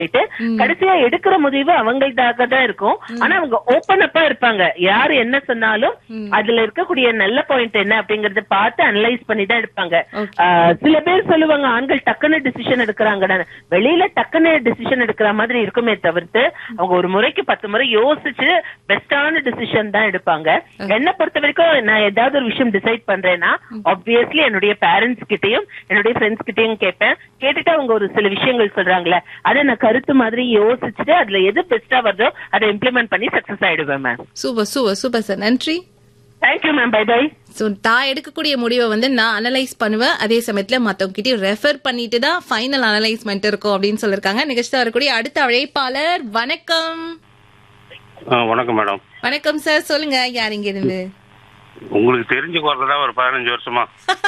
பண்ணிட்டு கடைசியா எடுக்கிற முடிவு அவங்கள்தாக தான் இருக்கும் ஆனா அவங்க ஓபன் அப்பா இருப்பாங்க யாரு என்ன சொன்னாலும் அதுல இருக்கக்கூடிய நல்ல பாயிண்ட் என்ன அப்படிங்கறத பார்த்து அனலைஸ் பண்ணி தான் எடுப்பாங்க Okay. ஆஹ் சில பேர் சொல்லுவாங்க ஆண்கள் டக்குன்னு டிசிஷன் எடுக்கிறாங்கன்னு வெளியில டக்குன்னு டிசிஷன் எடுக்கிற மாதிரி இருக்குமே தவிர்த்து அவங்க ஒரு முறைக்கு பத்து முறை யோசிச்சு பெஸ்டான டிசிஷன் தான் எடுப்பாங்க என்ன பொறுத்த வரைக்கும் நான் ஏதாவது ஒரு விஷயம் டிசைட் பண்றேன்னா ஆப்வியஸ்லி என்னுடைய பேரண்ட்ஸ் கிட்டயும் என்னுடைய ஃப்ரெண்ட்ஸ் கிட்டயும் கேட்பேன் கேட்டுட்டு அவங்க ஒரு சில விஷயங்கள் சொல்றாங்களே அதை நான் கருத்து மாதிரி யோசிச்சுட்டு அதுல எது பெஸ்டா வருதோ அதை இம்ப்ளிமெண்ட் பண்ணி சக்சஸ் ஆயிடுவேன் ma'am super super super sir நன்றி thank you ma'am bye bye so நான் எடுக்கக்கூடிய முடிவை வந்து நான் அனலைஸ் பண்ணுவேன் அதே சமயத்துல மத்தவங்க கிட்ட ரெஃபர் பண்ணிட்டு தான் ஃபைனல் அனலைஸ்மெண்ட் இருக்கும் அப்படின்னு சொல்லிருக்காங்க நிகழ்ச்சி வரக்கூடிய அடுத்த அழைப்பாளர் வணக்கம் ஆ, வணக்கம் மேடம் வணக்கம் சார் சொல்லுங்க யார் இங்க இருந்து உங்களுக்கு தெரிஞ்சு குறதா ஒரு பதினஞ்சு வருஷமா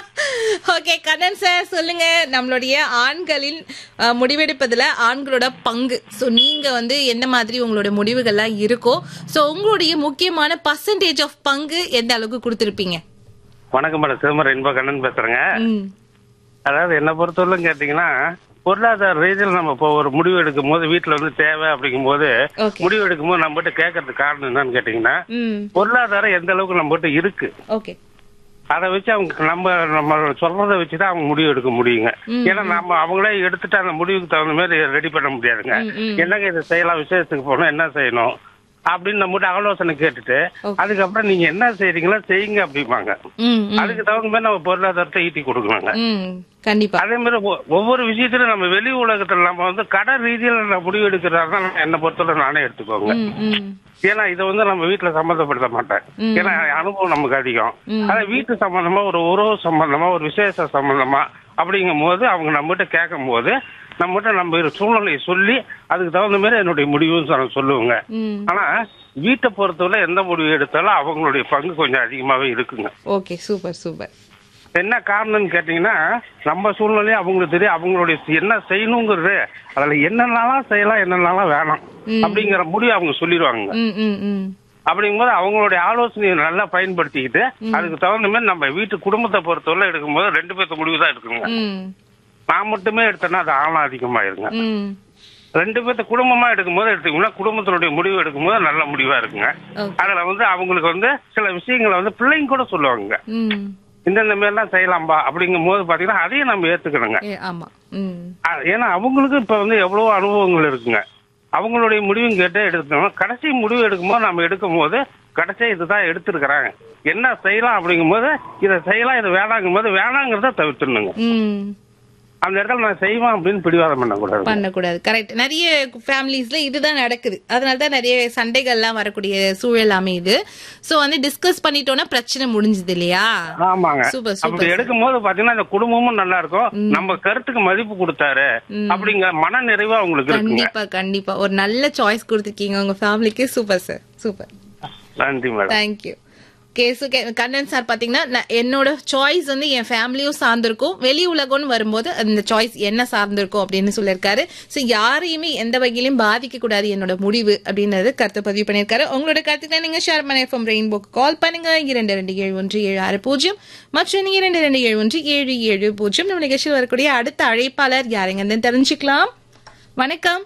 ஓகே கண்ணன் சார் சொல்லுங்க நம்மளுடைய ஆண்களின் அஹ், முடிவெடுப்பதுல ஆண்களோட பங்கு ஸோ நீங்க வந்து என்ன மாதிரி உங்களோட முடிவுகள்லாம் இருக்கோ ஸோ உங்களுடைய முக்கியமான பர்சன்டேஜ் ஆஃப் பங்கு எந்த அளவுக்கு கொடுத்துருப்பீங்க வணக்கம் மேடம் சிதம்பரம் இன்ப கண்ணன் பேசுறேங்க ம் அதாவது என்ன பொறுத்தவரைக்கும் கேட்டீங்கன்னா பொருளாதார ரீதியில் நம்ம இப்போ ஒரு முடிவு எடுக்கும் போது வீட்டுல வந்து தேவை அப்படிங்கும் போது ஓகே முடிவு எடுக்கும் போது நம்ம கிட்ட கேட்கறதுக்கு காரணம் என்னன்னு கேட்டீங்கன்னா ம் பொருளாதாரம் எந்த அளவுக்கு நம்ம கிட்ட இருக்கு ஓகே அதை வச்சு அவங்க நம்ம நம்ம சொல்றதை வச்சுதான் அவங்க முடிவு எடுக்க முடியுங்க ஏன்னா நம்ம அவங்களே எடுத்துட்டு அந்த முடிவுக்கு தகுந்த மாதிரி ரெடி பண்ண முடியாதுங்க ம், ம். என்னங்க இது செய்யலாம் விசேஷத்துக்கு போகணும் என்ன செய்யணும் அப்படின்னு நம்மகிட்ட ஆலோசனை கேட்டுட்டு Okay. அதுக்கப்புறம் நீங்க என்ன செய்றீங்களோ செய்யுங்க அப்படிம்பாங்க ம் ம், அதுக்கு தகுந்த மாதிரி நம்ம பொருளாதாரத்தை ஈட்டி கொடுக்கணுங்க ம் கண்டிப்பா அதே மாதிரி ஒ- ஒவ்வொரு விஷயத்திலும் நம்ம வெளி உலகத்துல நம்ம வந்து கடை ரீதியில நம்ம முடிவு எடுக்கிறதா என்ன பொறுத்தவரை நானே எடுத்துக்கோங்க ம் ம் ஏன்னா இதை வந்து நம்ம வீட்டுல சம்மந்தப்படுத்த மாட்டேன் ம். ஏன்னா அனுபவம் நமக்கு அதிகம் ம். ஆனா வீட்டு சம்பந்தமா ஒரு உறவு சம்பந்தமா ஒரு விசேஷ சம்பந்தமா அப்படிங்கும் போது அவங்க நம்மகிட்ட கேட்கும் போது நம்மகிட்ட நம்ம ஒரு சூழ்நிலையை சொல்லி அதுக்கு தகுந்த மாதிரி என்னுடைய முடிவும் சொ- சொல்லுவாங்க ம் ஆனா வீட்டை பொறுத்தவரை எந்த முடிவு எடுத்தாலும் அவங்களுடைய பங்கு கொஞ்சம் அதிகமாவே இருக்குங்க ஓகே சூப்பர் சூப்பர் என்ன காரணம்னு கேட்டீங்கன்னா நம்ம சூழ்நிலையும் அவங்களுக்கு தெரியும் அவங்களுடைய என்ன செய்யணுங்கிறது அதுல என்னென்னலாம் செய்யலாம் என்னென்னலாம் வேணாம் ம். அப்படிங்கிற முடிவு அவங்க சொல்லிடுவாங்க ம் ம் ம் அப்படிங்கும்போது அவங்களுடைய ஆலோசனையை நல்லா பயன்படுத்திக்கிட்டு அதுக்கு தகுந்த மாதிரி நம்ம வீட்டு குடும்பத்தை பொறுத்தவரை எடுக்கும்போது ரெண்டு பேர்த்த முடிவு தான் எடுக்குங்க ம் நான் மட்டுமே எடுத்தேன்னா அது ஆழம் அதிகமாயிருங்க ம் ரெண்டு பேர்த்த குடும்பமா எடுக்கும்போது எடுத்தீங்கன்னா குடும்பத்தினுடைய முடிவு எடுக்கும்போது நல்ல முடிவா இருக்குங்க ஓகே அதுல வந்து அவங்களுக்கு வந்து சில விஷயங்களை வந்து பிள்ளைங்க கூட சொல்லுவாங்க ம் இந்தந்த மாதிரிலாம் செய்யலாம்பா அப்படிங்கும் போது பாத்தீங்கன்னா அதையும் நம்ம ஏத்துக்கணுங்க ஏ ஆமா ம் அ- ஏன்னா அவங்களுக்கு இப்ப வந்து எவ்வளவோ அனுபவங்கள் இருக்குங்க அவங்களுடைய முடிவும் கேட்டு எடுக்கணும் கடைசி முடிவு எடுக்கும்போது நம்ம எடுக்கும் போது கடைசியா இதுதான் எடுத்திருக்கிறாங்க என்ன செய்யலாம் அப்படிங்கும் போது இதை செய்யலாம் இது வேணாங்கும் போது வேணாங்கிறத தவிர்த்துணுங்க ம் அந்த இடத்துல நான் செய்வேன் அப்படின்னு பிடிவாதம் பண்ணக்கூடாது பண்ணக்கூடாது கரெக்ட் நிறைய ஃபேமிலிஸ்ல இதுதான் நடக்குது அதனால தான் நிறைய சண்டைகள்லாம் வரக்கூடிய சூழல் அமையுது சோ வந்து டிஸ்கஸ் பண்ணிட்டோம்னா பிரச்சனை முடிஞ்சது இல்லையா ஆமாங்க சூப்பர் அப்படி சூப்பர் எடுக்கும் போது பாத்தீங்கன்னா இந்த குடும்பமும் நல்லா இருக்கும் நம்ம கருத்துக்கு மதிப்பு கொடுத்தாரு அப்படிங்கிற மன நிறைவு அவங்களுக்கு இருக்குங்க கண்டிப்பா கண்டிப்பா ஒரு நல்ல சாய்ஸ் கொடுத்துருக்கீங்க உங்க ஃபேமிலிக்கு சூப்பர் சார் சூப்பர் நன்றி madam thank you okay so Kannan sir பார்த்தீங்கன்னா நான் என்னோட சாய்ஸ் வந்து என் ஃபேமிலியும் சார்ந்திருக்கும் வெளி உலகம்னு வரும்போது அந்த சாய்ஸ் என்ன சார்ந்திருக்கும் அப்படின்னு சொல்லியிருக்காரு ஸோ யாரையுமே எந்த வகையிலும் பாதிக்க கூடாது என்னோட முடிவு அப்படின்றது கருத்து பதிவு பண்ணியிருக்காரு உங்களோட கருத்துக்களை நீங்க ஷேர் பண்ண எஃப்எம் ரெயின்போக்கு கால் பண்ணுங்க இரண்டு ரெண்டு ஏழு ஒன்று ஏழு ஆறு பூஜ்ஜியம் மற்றும் இரண்டு ரெண்டு ஏழு ஒன்று ஏழு ஏழு பூஜ்ஜியம் நம்ம நிகழ்ச்சியில் வரக்கூடிய அடுத்த அழைப்பாளர் யாருங்கன்னு தெரிஞ்சுக்கலாம் வணக்கம்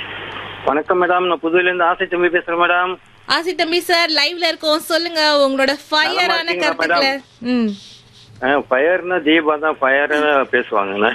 வணக்கம் மேடம் நான் புதுவையில இருந்து ஆசை தம்பி பேசுறேன் மேடம் ஆசி தம்பி சார் லைவ்ல இருக்கோம் சொல்லுங்க உங்களோட ஃபயரான இருக்கீங்களா, கருத்துக்களை ம் ஃபயர்னா தீபா தான் ஃபயர்னு பேசுவாங்க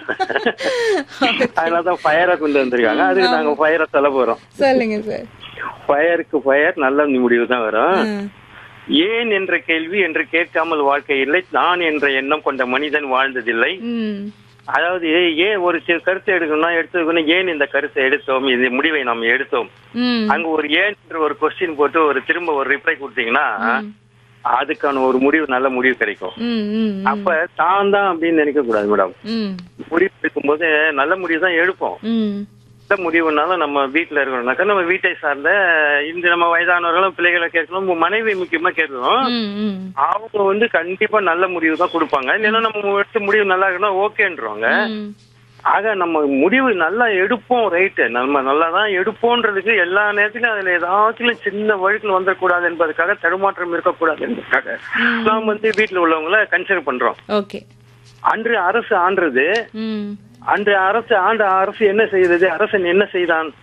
அதனால தான் ஃபயரை கொண்டு வந்திருக்காங்க அதுக்கு நாங்க ஃபயரை சொல்ல போறோம் சொல்லுங்க சார் ஃபயருக்கு ஃபயர் நல்ல முடிவு தான் வரும் ம். ஏன் என்ற கேள்வி என்று கேட்காமல் வாழ்க்கை இல்லை நான் என்ற எண்ணம் கொண்ட மனிதன் வாழ்ந்ததில்லை ம். அதாவது ஏன் ஒரு சில கருத்தை எடுக்கணும்னா எடுத்துக்கணும் ஏன் இந்த கருத்தை எடுத்தோம் இந்த முடிவை நாம் எடுத்தோம் ம். அங்க ஒரு ஏன் என்ற ஒரு கொஸ்டின் போட்டு ஒரு திரும்ப ஒரு ரிப்ளை கொடுத்தீங்கன்னா அதுக்கான ஒரு முடிவு நல்ல முடிவு கிடைக்கும் ம், ம், அப்ப தான் தான் அப்படின்னு நினைக்க கூடாது மேடம் ம். முடிவு எடுக்கும்போது நல்ல முடிவு தான் எடுப்போம் ம். நல்ல முடிவுனாலும் நம்ம வீட்டுல இருக்கணும்னாக்கா நம்ம வீட்டை சார்ந்த இந்த நம்ம வயதானவர்களும் பிள்ளைகளை கேட்கணும் உங்க மனைவி முக்கியமா கேட்கணும் ம், ம். அவங்க வந்து கண்டிப்பா நல்ல முடிவு தான் கொடுப்பாங்க இல்லைன்னா நம்ம எடுத்த முடிவு நல்லா இருக்குன்னா ஓகேன்றவாங்க ம். ஆக நம்ம முடிவு நல்லா எடுப்போம் ரைட்டு நம்ம நல்லா தான் எடுப்போன்றதுக்கு எல்லா நேரத்திலும் அதுல ஏதாச்சும் சின்ன வழுக்கில் வந்துடக்கூடாது என்பதற்காக தடுமாற்றம் இருக்கக்கூடாது என்பதற்காக நாம் வந்து வீட்டுல உள்ளவங்கள கன்சிடர் பண்றோம் ஓகே அன்று அரசு ஆன்றது ம். அன்றைய அரசு ஆண்ட அரசு என்ன செய்தது அரசன் என்ன செய்தான்